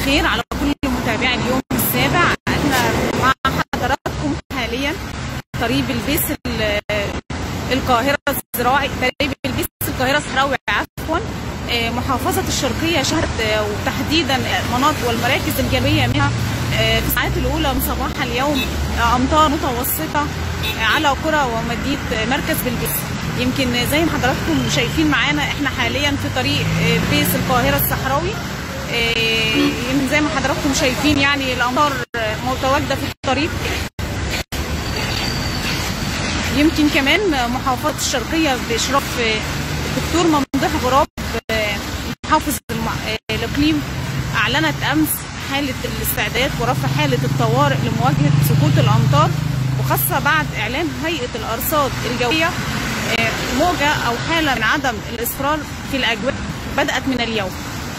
الخير على كل متابعي اليوم السابع احنا مع حضراتكم حاليا طريق بلبيس ال- القاهرة الزراعي طريق بلبيس القاهرة الصحراوي عفوا آه، محافظة الشرقية شهدت آه، وتحديدا مناطق والمراكز الجبلية منها آه، في الساعات الأولى من صباح اليوم آه، أمطار متوسطة آه، على قرى ومدينة آه، مركز بلبيس يمكن زي ما حضراتكم شايفين معانا احنا حاليا في طريق آه، بيس القاهرة الصحراوي آه، يمكن زي ما حضراتكم شايفين يعني الأمطار آه، متواجدة في الطريق يمكن كمان محافظة الشرقية بإشراف الدكتور ممدوح غراب محافظ الم- الإقليم أعلنت أمس حالة الاستعداد ورفع حالة الطوارئ لمواجهة سقوط الأمطار وخاصة بعد إعلان هيئة الأرصاد الجوية آه، موجة أو حالة من عدم الإصرار في الأجواء بدأت من اليوم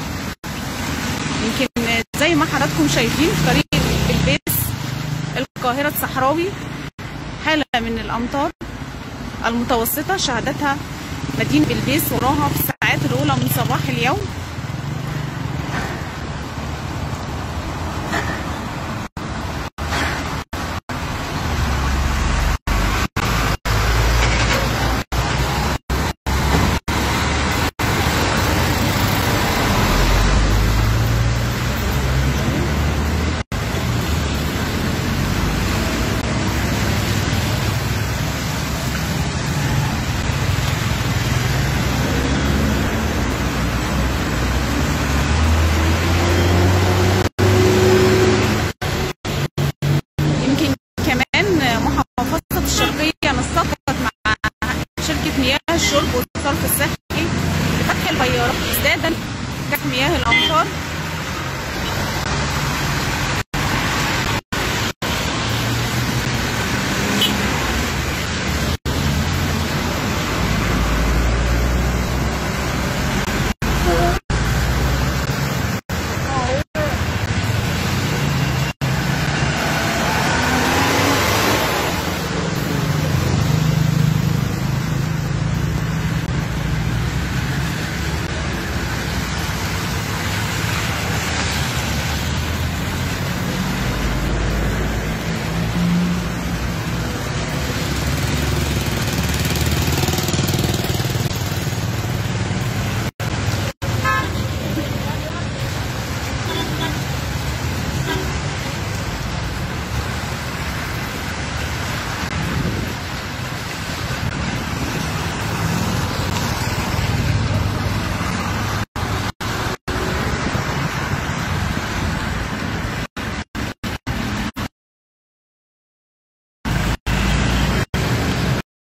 يمكن زي ما حضراتكم شايفين طريق البيس القاهرة الصحراوي حالة من الأمطار المتوسطة شهدتها مدينة بلبيس وراها في الساعات الأولى من صباح اليوم